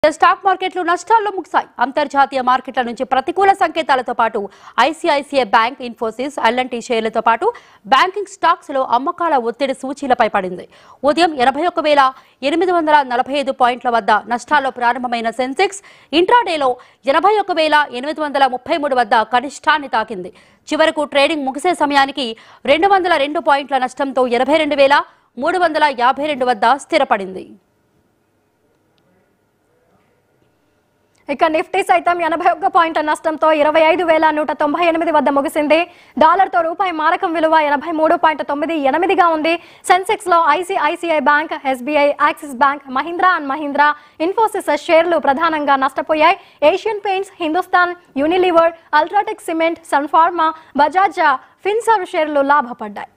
stock మార్కెట్లు నష్టాల్లో ముగిశాయి అంతర్జాతీయ మార్కెట్ల నుంచి ప్రతికూల సంకేతాలతో పాటు ఐసిఐసిఐ బ్యాంక్ ఇన్ఫోసిస్ ఎల్ఎన్టీ షేర్లతో పాటు బ్యాంకింగ్ స్టాక్స్ లో అమ్మకాల ఒత్తిడి సూచీలపై పడింది ఉదయం ఎనభై ఒక్క వేల ఎనిమిది వందల నలభై ఐదు పాయింట్ల వద్ద నష్టాల్లో ప్రారంభమైన సెన్సెక్స్ ఇంట్రాడేలో ఎనభై ఒక్క వేల ఎనిమిది వందల ముప్పై మూడు వద్ద కనిష్టాన్ని తాకింది చివరకు ట్రేడింగ్ ముగిసే సమయానికి రెండు వందల రెండు పాయింట్ల నష్టంతో ఎనభై రెండు వేల మూడు వందల యాభై రెండు వద్ద స్థిరపడింది ఇక నిఫ్టీ సైతం ఎనభై ఒక్క పాయింట్ల నష్టంతో ఇరవై ఐదు వేల నూట తొంభై ఎనిమిది వద్ద ముగిసింది డాలర్తో రూపాయి మారకం విలువ ఎనభై మూడు పాయింట్ తొమ్మిది ఎనిమిదిగా ఉంది సెన్సెక్స్ లో ICICI bank SBI Axis bank Mahindra and Mahindra Infosys షేర్లు ప్రధానంగా నష్టపోయాయి Asian Paints Hindustan Unilever UltraTech cement Sun Pharma Bajaj Finserv షేర్లు లాభపడ్డాయి